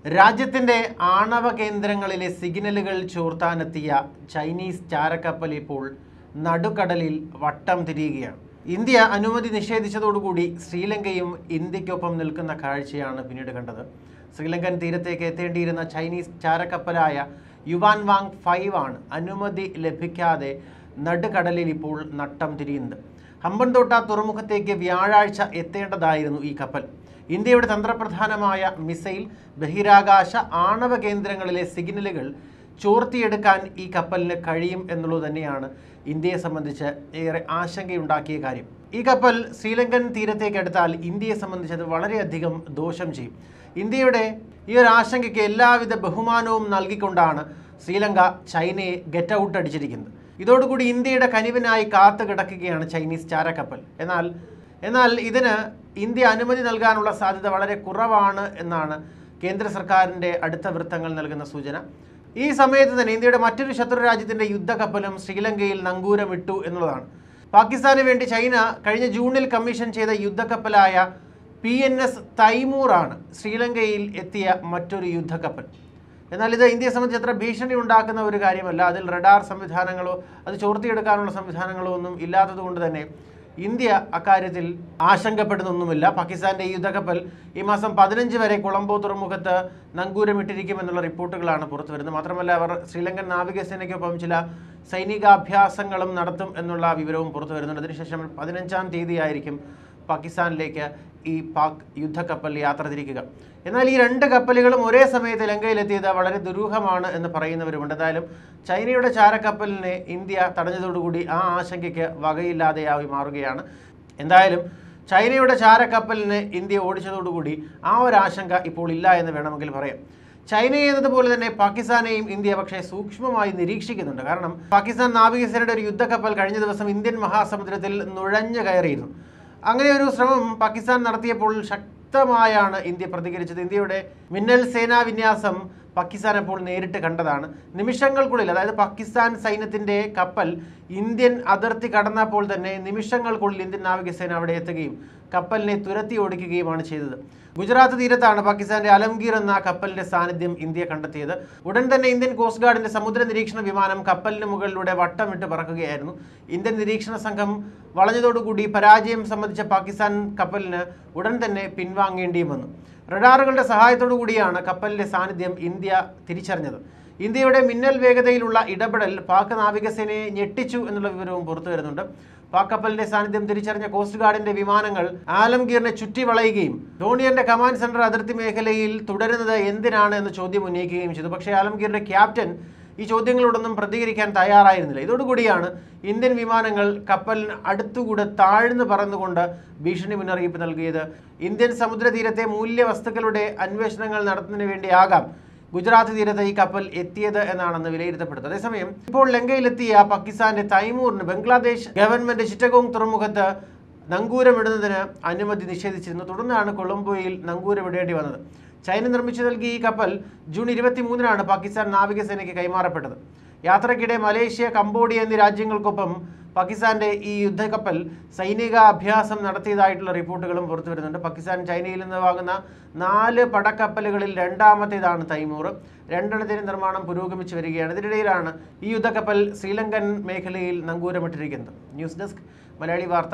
രാജ്യത്തിന്റെ ആണവ കേന്ദ്രങ്ങളിലെ സിഗ്നലുകൾ ചോർത്താനെത്തിയ ചൈനീസ് ചാരക്കപ്പൽ ഇപ്പോൾ നടുക്കടലിൽ വട്ടം തിരിയുകയാണ് ഇന്ത്യ അനുമതി നിഷേധിച്ചതോടുകൂടി ശ്രീലങ്കയും ഇന്ത്യക്കൊപ്പം നിൽക്കുന്ന കാഴ്ചയാണ് പിന്നീട് കണ്ടത് ശ്രീലങ്കൻ തീരത്തേക്ക് എത്തേണ്ടിയിരുന്ന ചൈനീസ് ചാരക്കപ്പലായ യുവാൻ വാങ് ഫൈവ് ആണ് അനുമതി ലഭിക്കാതെ നടുക്കടലിൽ ഇപ്പോൾ നട്ടം തിരിയുന്നത് ഹമ്പൻതോട്ട തുറമുഖത്തേക്ക് വ്യാഴാഴ്ച എത്തേണ്ടതായിരുന്നു ഈ കപ്പൽ ഇന്ത്യയുടെ തന്ത്രപ്രധാനമായ മിസൈൽ ബഹിരാകാശ ആണവ കേന്ദ്രങ്ങളിലെ സിഗ്നലുകൾ ചോർത്തിയെടുക്കാൻ ഈ കപ്പലിന് കഴിയും എന്നുള്ളത് തന്നെയാണ് ഇന്ത്യയെ സംബന്ധിച്ച് ഏറെ ആശങ്കയുണ്ടാക്കിയ കാര്യം ഈ കപ്പൽ ശ്രീലങ്കൻ തീരത്തേക്ക് എടുത്താൽ ഇന്ത്യയെ സംബന്ധിച്ച് അത് വളരെയധികം ദോഷം ചെയ്യും ഇന്ത്യയുടെ ഈ ഒരു ആശങ്കയ്ക്ക് എല്ലാവിധ ബഹുമാനവും നൽകിക്കൊണ്ടാണ് ശ്രീലങ്ക ചൈനയെ ഗെറ്റ് ഔട്ട് അടിച്ചിരിക്കുന്നത് ഇതോടുകൂടി ഇന്ത്യയുടെ കനിവിനായി കാത്തു കിടക്കുകയാണ് ചൈനീസ് ചാരക്കപ്പൽ എന്നാൽ എന്നാൽ ഇതിന് ഇന്ത്യ അനുമതി നൽകാനുള്ള സാധ്യത വളരെ കുറവാണ് എന്നാണ് കേന്ദ്ര സർക്കാരിൻ്റെ അടുത്ത വൃത്തങ്ങൾ നൽകുന്ന സൂചന ഈ സമയത്ത് തന്നെ ഇന്ത്യയുടെ മറ്റൊരു ശത്രു രാജ്യത്തിൻ്റെ യുദ്ധക്കപ്പലും ശ്രീലങ്കയിൽ നങ്കൂരമിട്ടു എന്നുള്ളതാണ് പാകിസ്ഥാന് വേണ്ടി ചൈന കഴിഞ്ഞ ജൂണിൽ കമ്മീഷൻ ചെയ്ത യുദ്ധക്കപ്പലായ പി എൻ എസ് തൈമൂറാണ് ശ്രീലങ്കയിൽ എത്തിയ മറ്റൊരു യുദ്ധക്കപ്പൽ എന്നാൽ ഇത് ഇന്ത്യയെ സംബന്ധിച്ച് അത്ര ഭീഷണി ഉണ്ടാക്കുന്ന ഒരു കാര്യമല്ല അതിൽ റഡാർ സംവിധാനങ്ങളോ അത് ചോർത്തിയെടുക്കാനുള്ള സംവിധാനങ്ങളോ ഒന്നും ഇല്ലാത്തത് കൊണ്ട് തന്നെ ഇന്ത്യ അക്കാര്യത്തിൽ ആശങ്കപ്പെടുന്നൊന്നുമില്ല പാകിസ്ഥാന്റെ ഈ യുദ്ധക്കപ്പൽ ഈ മാസം പതിനഞ്ച് വരെ കൊളംബോ തുറമുഖത്ത് നങ്കൂരമിട്ടിരിക്കുമെന്നുള്ള റിപ്പോർട്ടുകളാണ് പുറത്തു വരുന്നത് മാത്രമല്ല അവർ ശ്രീലങ്കൻ നാവികസേനയ്ക്കൊപ്പം ചില സൈനികാഭ്യാസങ്ങളും നടത്തും എന്നുള്ള വിവരവും പുറത്തു വരുന്നുണ്ട് അതിനുശേഷം പതിനഞ്ചാം തീയതിയായിരിക്കും പാകിസ്ഥാനിലേക്ക് ഈ പാക് യുദ്ധക്കപ്പൽ യാത്ര തിരിക്കുക എന്നാൽ ഈ രണ്ട് കപ്പലുകളും ഒരേ സമയത്ത് ലങ്കയിലെത്തിയത് വളരെ ദുരൂഹമാണ് എന്ന് പറയുന്നവരുമുണ്ട് എന്തായാലും ചൈനയുടെ ചാരക്കപ്പലിനെ ഇന്ത്യ തടഞ്ഞതോടുകൂടി ആ ആശങ്കയ്ക്ക് വകയില്ലാതെയായി മാറുകയാണ് എന്തായാലും ചൈനയുടെ ചാരക്കപ്പലിനെ ഇന്ത്യ ഓടിച്ചതോടുകൂടി ആ ഒരു ആശങ്ക ഇപ്പോൾ ഇല്ല എന്ന് വേണമെങ്കിൽ പറയാം ചൈനയെ എന്നതുപോലെ തന്നെ പാകിസ്ഥാനെയും ഇന്ത്യ പക്ഷേ സൂക്ഷ്മമായി നിരീക്ഷിക്കുന്നുണ്ട് കാരണം പാകിസ്ഥാൻ നാവികസേനയുടെ ഒരു യുദ്ധക്കപ്പൽ കഴിഞ്ഞ ദിവസം ഇന്ത്യൻ മഹാസമുദ്രത്തിൽ നുഴഞ്ഞു കയറിയിരുന്നു അങ്ങനെ ഒരു ശ്രമം പാകിസ്ഥാൻ നടത്തിയപ്പോൾ ശക്തമായാണ് ഇന്ത്യ പ്രതികരിച്ചത് ഇന്ത്യയുടെ മിന്നൽ സേനാ വിന്യാസം പാകിസ്ഥാൻ അപ്പോൾ നേരിട്ട് കണ്ടതാണ് നിമിഷങ്ങൾക്കുള്ളിൽ അതായത് പാകിസ്ഥാൻ സൈന്യത്തിൻ്റെ കപ്പൽ ഇന്ത്യൻ അതിർത്തി കടന്നപ്പോൾ തന്നെ നിമിഷങ്ങൾക്കുള്ളിൽ ഇന്ത്യൻ നാവികസേന അവിടെ എത്തുകയും കപ്പലിനെ തുരത്തി ഓടിക്കുകയുമാണ് ചെയ്തത് ഗുജറാത്ത് തീരത്താണ് പാകിസ്ഥാന്റെ അലംഗീർ എന്ന കപ്പലിന്റെ സാന്നിധ്യം ഇന്ത്യ കണ്ടെത്തിയത് ഉടൻ തന്നെ ഇന്ത്യൻ കോസ്റ്റ് ഗാർഡിന്റെ സമുദ്ര നിരീക്ഷണ വിമാനം കപ്പലിന് മുകളിലൂടെ വട്ടമിട്ട് പറക്കുകയായിരുന്നു ഇന്ത്യൻ നിരീക്ഷണ സംഘം വളഞ്ഞതോടുകൂടി പരാജയം സംബന്ധിച്ച പാകിസ്ഥാൻ കപ്പലിന് ഉടൻ തന്നെ പിൻവാങ്ങേണ്ടിയും വന്നു റഡാറുകളുടെ സഹായത്തോടു കൂടിയാണ് കപ്പലിന്റെ സാന്നിധ്യം ഇന്ത്യ തിരിച്ചറിഞ്ഞത് ഇന്ത്യയുടെ മിന്നൽ വേഗതയിലുള്ള ഇടപെടൽ പാക് നാവികസേനയെ ഞെട്ടിച്ചു എന്നുള്ള വിവരവും പുറത്തു വരുന്നുണ്ട് പാക് കപ്പലിന്റെ സാന്നിധ്യം തിരിച്ചറിഞ്ഞ കോസ്റ്റ് ഗാർഡിന്റെ വിമാനങ്ങൾ ആലംഗീറിനെ ചുറ്റി വളയുകയും ധോണിയന്റെ കമാൻഡ് സെന്റർ അതിർത്തി മേഖലയിൽ തുടരുന്നത് എന്തിനാണ് എന്ന ചോദ്യം ഉന്നയിക്കുകയും ചെയ്തു പക്ഷേ ആലംഗീറിന്റെ ക്യാപ്റ്റൻ ഈ ചോദ്യങ്ങളോടൊന്നും പ്രതികരിക്കാൻ തയ്യാറായിരുന്നില്ല ഇതോടുകൂടിയാണ് ഇന്ത്യൻ വിമാനങ്ങൾ കപ്പലിന് അടുത്തുകൂടെ താഴ്ന്നു പറന്നുകൊണ്ട് ഭീഷണി മുന്നറിയിപ്പ് നൽകിയത് ഇന്ത്യൻ സമുദ്രതീരത്തെ മൂല്യവസ്തുക്കളുടെ അന്വേഷണങ്ങൾ നടത്തുന്നതിന് വേണ്ടിയാകാം ഗുജറാത്ത് തീരത്ത് ഈ കപ്പൽ എത്തിയത് എന്നാണെന്ന് വിലയിരുത്തപ്പെടുന്നത് അതേസമയം ഇപ്പോൾ ലങ്കയിലെത്തിയ പാകിസ്ഥാന്റെ തൈമൂറിന് ബംഗ്ലാദേശ് ഗവൺമെന്റ് ചിറ്റഗോങ് തുറമുഖത്ത് നങ്കൂരമിടുന്നതിന് അനുമതി നിഷേധിച്ചിരുന്നു തുടർന്നാണ് കൊളംബോയിൽ നങ്കൂരമിടേണ്ടി വന്നത് ചൈന നിർമ്മിച്ചു നൽകിയ ഈ കപ്പൽ ജൂൺ ഇരുപത്തി മൂന്നിനാണ് പാകിസ്ഥാൻ നാവികസേനയ്ക്ക് കൈമാറപ്പെട്ടത് യാത്രയ്ക്കിടെ മലേഷ്യ കംബോഡിയ എന്നീ രാജ്യങ്ങൾക്കൊപ്പം പാകിസ്ഥാന്റെ ഈ യുദ്ധക്കപ്പൽ സൈനിക അഭ്യാസം നടത്തിയതായിട്ടുള്ള റിപ്പോർട്ടുകളും പുറത്തു വരുന്നുണ്ട് പാകിസ്ഥാൻ ചൈനയിൽ നിന്ന് വാങ്ങുന്ന നാല് പടക്കപ്പലുകളിൽ രണ്ടാമത്തേതാണ് തൈമൂർ രണ്ടെണ്ണത്തിന് നിർമ്മാണം പുരോഗമിച്ചു വരികയാണ് ഇതിനിടയിലാണ് ഈ യുദ്ധക്കപ്പൽ ശ്രീലങ്കൻ മേഖലയിൽ നങ്കൂരമിട്ടിരിക്കുന്നത് ന്യൂസ് ഡെസ്ക് മലയാളി വാർത്ത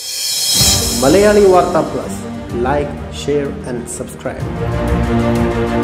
Malayali Warta Plus. Like, share, and subscribe.